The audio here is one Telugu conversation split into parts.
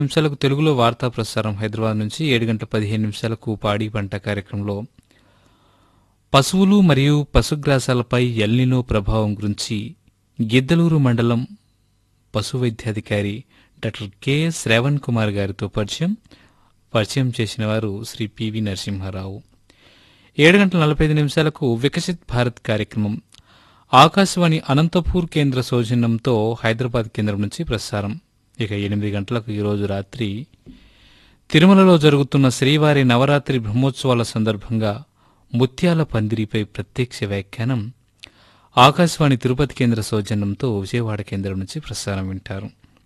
నిమిషాలకు తెలుగులో వార్తా ప్రసారం హైదరాబాద్ నుంచి ఏడు గంటల పదిహేను నిమిషాలకు పాడి పంట కార్యక్రమంలో పశువులు మరియు పశుగ్రాసాలపై ఎల్నినో ప్రభావం గురించి గిద్దలూరు మండలం పశు వైద్యాధికారి డాక్టర్ కె శ్రవణ్ కుమార్ గారితో పరిచయం పరిచయం చేసిన వారు శ్రీ పివి నరసింహారావు ఏడు గంటల నలభై ఐదు నిమిషాలకు వికసిత్ భారత్ కార్యక్రమం ఆకాశవాణి అనంతపూర్ కేంద్ర సౌజన్యంతో హైదరాబాద్ కేంద్రం నుంచి ప్రసారం ఇక ఎనిమిది గంటలకు ఈరోజు రాత్రి తిరుమలలో జరుగుతున్న శ్రీవారి నవరాత్రి బ్రహ్మోత్సవాల సందర్భంగా ముత్యాల పందిరిపై ప్రత్యక్ష వ్యాఖ్యానం ఆకాశవాణి తిరుపతి కేంద్ర సౌజన్యంతో విజయవాడ కేంద్రం నుంచి ప్రసారం వింటారు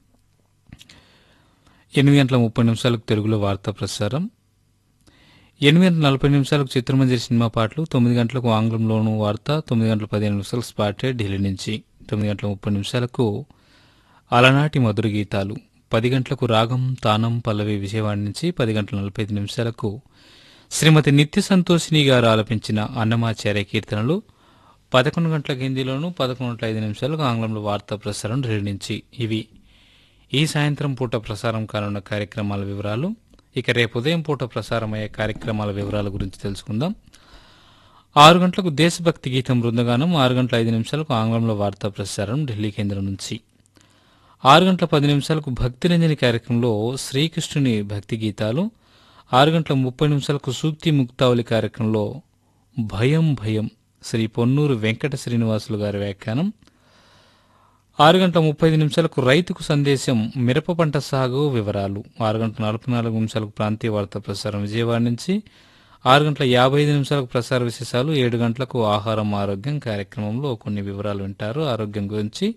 ఎనిమిది గంటల ముప్పై నిమిషాలకు తెలుగులో వార్తా ప్రసారం ఎనిమిది గంటల నలభై నిమిషాలకు చిత్రమంజరి సినిమా పాటలు తొమ్మిది గంటలకు ఆంగ్లంలోను వార్త తొమ్మిది గంటల పదిహేను నిమిషాలకు స్పాటెడ్ ఢిల్లీ నుంచి తొమ్మిది గంటల ముప్పై నిమిషాలకు అలనాటి మధుర గీతాలు పది గంటలకు రాగం తానం పల్లవి విజయవాడ నుంచి పది గంటల నలభై ఐదు నిమిషాలకు శ్రీమతి నిత్య సంతోషిని గారు ఆలపించిన అన్నమాచార్య కీర్తనలు పదకొండు గంటల హిందీలోను పదకొండు గంటల ఐదు నిమిషాలకు ఆంగ్లంలో వార్తా ప్రసారం ఢిల్లీ నుంచి ఇవి ఈ సాయంత్రం పూట ప్రసారం కానున్న కార్యక్రమాల వివరాలు ఇక రేపు ఉదయం పూట ప్రసారమయ్యే కార్యక్రమాల వివరాల గురించి తెలుసుకుందాం ఆరు గంటలకు దేశభక్తి గీతం బృందగానం ఆరు గంటల ఐదు నిమిషాలకు ఆంగ్లంలో వార్తా ప్రసారం ఢిల్లీ కేంద్రం నుంచి ఆరు గంటల పది నిమిషాలకు భక్తి రంజని కార్యక్రమంలో శ్రీకృష్ణుని భక్తి గీతాలు ఆరు గంటల ముప్పై నిమిషాలకు సూక్తి ముక్తావళి కార్యక్రమంలో భయం భయం శ్రీ పొన్నూరు వెంకట శ్రీనివాసులు గారి వ్యాఖ్యానం ఆరు గంటల ముప్పై ఐదు నిమిషాలకు రైతుకు సందేశం మిరప పంట సాగు వివరాలు ఆరు గంటల నలభై నాలుగు నిమిషాలకు ప్రాంతీయ వార్తా ప్రసారం విజయవాడ నుంచి ఆరు గంటల యాభై ఐదు నిమిషాలకు ప్రసార విశేషాలు ఏడు గంటలకు ఆహారం ఆరోగ్యం కార్యక్రమంలో కొన్ని వివరాలు వింటారు ఆరోగ్యం గురించి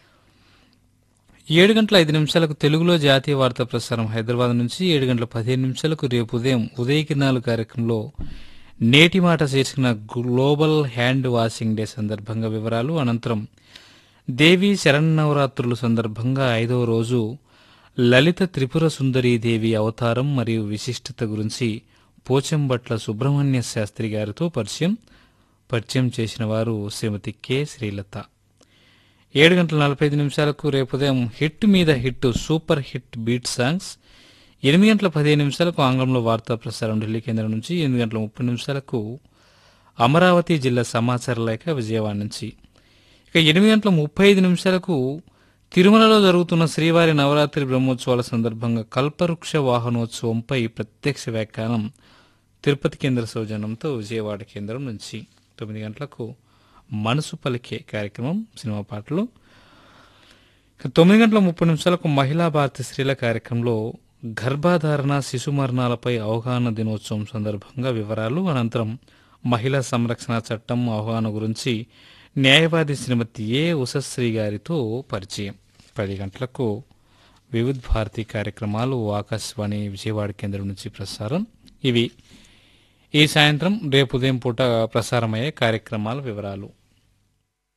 ఏడు గంటల ఐదు నిమిషాలకు తెలుగులో జాతీయ వార్తా ప్రసారం హైదరాబాద్ నుంచి ఏడు గంటల పదిహేను నిమిషాలకు రేపు ఉదయం ఉదయ కిరణాలు కార్యక్రమంలో నేటి మాట శీర్షికన గ్లోబల్ హ్యాండ్ వాషింగ్ డే సందర్భంగా వివరాలు అనంతరం దేవి శరన్నవరాత్రుల సందర్భంగా ఐదవ రోజు లలిత త్రిపుర సుందరీదేవి అవతారం మరియు విశిష్టత గురించి పోచంబట్ల సుబ్రహ్మణ్య శాస్త్రి గారితో పరిచయం పరిచయం చేసిన వారు శ్రీమతి కె శ్రీలత ఏడు గంటల నలభై ఐదు నిమిషాలకు రేపు ఉదయం హిట్ మీద hit super hit beat songs ఎనిమిది గంటల పదిహేను నిమిషాలకు ఆంగ్లంలో వార్తా ప్రసారం ఢిల్లీ కేంద్రం నుంచి ఎనిమిది గంటల ముప్పై నిమిషాలకు అమరావతి జిల్లా సమాచార లేఖ విజయవాడ నుంచి ఇక ఎనిమిది గంటల ముప్పై ఐదు నిమిషాలకు తిరుమలలో జరుగుతున్న శ్రీవారి నవరాత్రి బ్రహ్మోత్సవాల సందర్భంగా కల్పవృక్ష వాహనోత్సవంపై ప్రత్యక్ష వ్యాఖ్యానం తిరుపతి కేంద్ర సౌజన్యంతో విజయవాడ కేంద్రం నుంచి తొమ్మిది గంటలకు మనసు పలికే కార్యక్రమం సినిమా పాటలు ఇక తొమ్మిది గంటల ముప్పై నిమిషాలకు మహిళా భారతి స్త్రీల కార్యక్రమంలో గర్భధారణ శిశు మరణాలపై అవగాహన దినోత్సవం సందర్భంగా వివరాలు అనంతరం మహిళా సంరక్షణ చట్టం అవగాహన గురించి న్యాయవాది శ్రీమతి ఏ ఉషశ్రీ గారితో పరిచయం పది గంటలకు వివిధ భారతి కార్యక్రమాలు ఆకాశవాణి విజయవాడ కేంద్రం నుంచి ప్రసారం ఇవి ఈ సాయంత్రం రేపు ఉదయం పూట ప్రసారమయ్యే కార్యక్రమాల వివరాలు